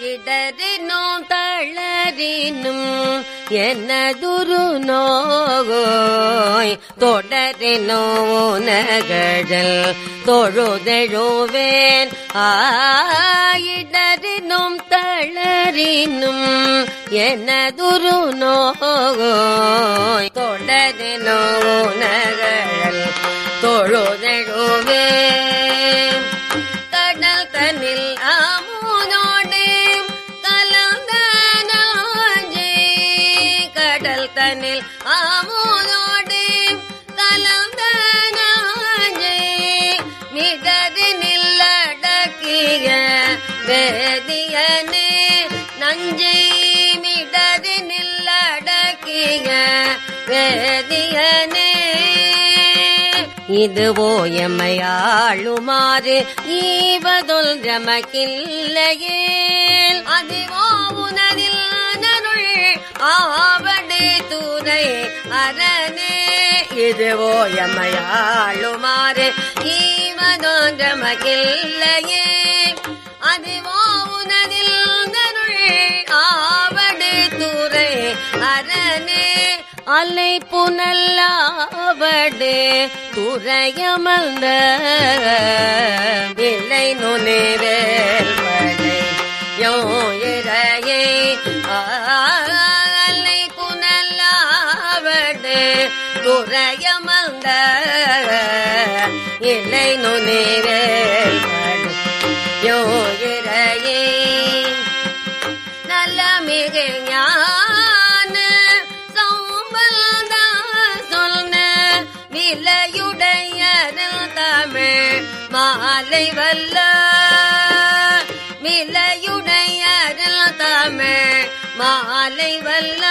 இடரினும் தளரினும் எனதுரு நோகோய் தொடரினோ நகழல் தொழுதெழுவேன் ஆயிடரினும் தளரினும் எனதுரு நோகோய் தொடரினோ நகழல் தொழுதெழுவேன் கடல் தன்னில் ஆமுனோடு கலந்த நாஞ்சே கடல் தன்னில் ஆமுனோடு கலந்த நாஞ்சே மிதறி நில்லடக்கிய வேதியனே நஞ்சை மிடறி நில்லடக்கிய வேதியனே இதுவோ எம்மையாளுமாறு ஈவதொல் ஜமக்கில்லையே அதுவோ உனதில் நருள் ஆவடு துணை அரணே இதுவோ எம்மையாளுமாறு ஈவதொல் ஜமக்கில்லையே அதுவோ உனதில் நருள் ஆவடு துறை அரணே அலை புனல்லாவடு துறையமல்ந்த விலை நுனிவேல் படை யோ இறையே அலை புனல்லாவடு துறையமல்ந்த இலை நுனிவேல் படை யோ இறையே நல்ல மிகு ஞான சௌம்பல்த சொன்ன விலையுடையரில் தமிழ் மாலை வல்ல விலையுடையரில் தமிழ் மாலை வல்ல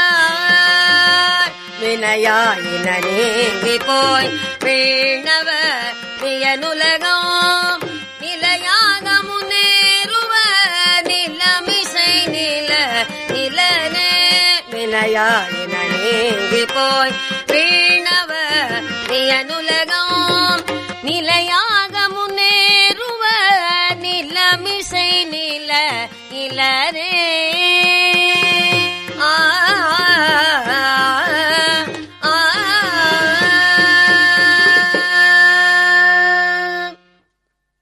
வினையாயின நீங்கி போய் வீணவ வியனுலகம் நிலையாக முன்னேறுவ நிலமிசை நில நிலனே வினையாயின நீங்கி போய் வீணவ வியனுலகம் நிலையாக முன்னேறுவ நிலமிசை நில இளரே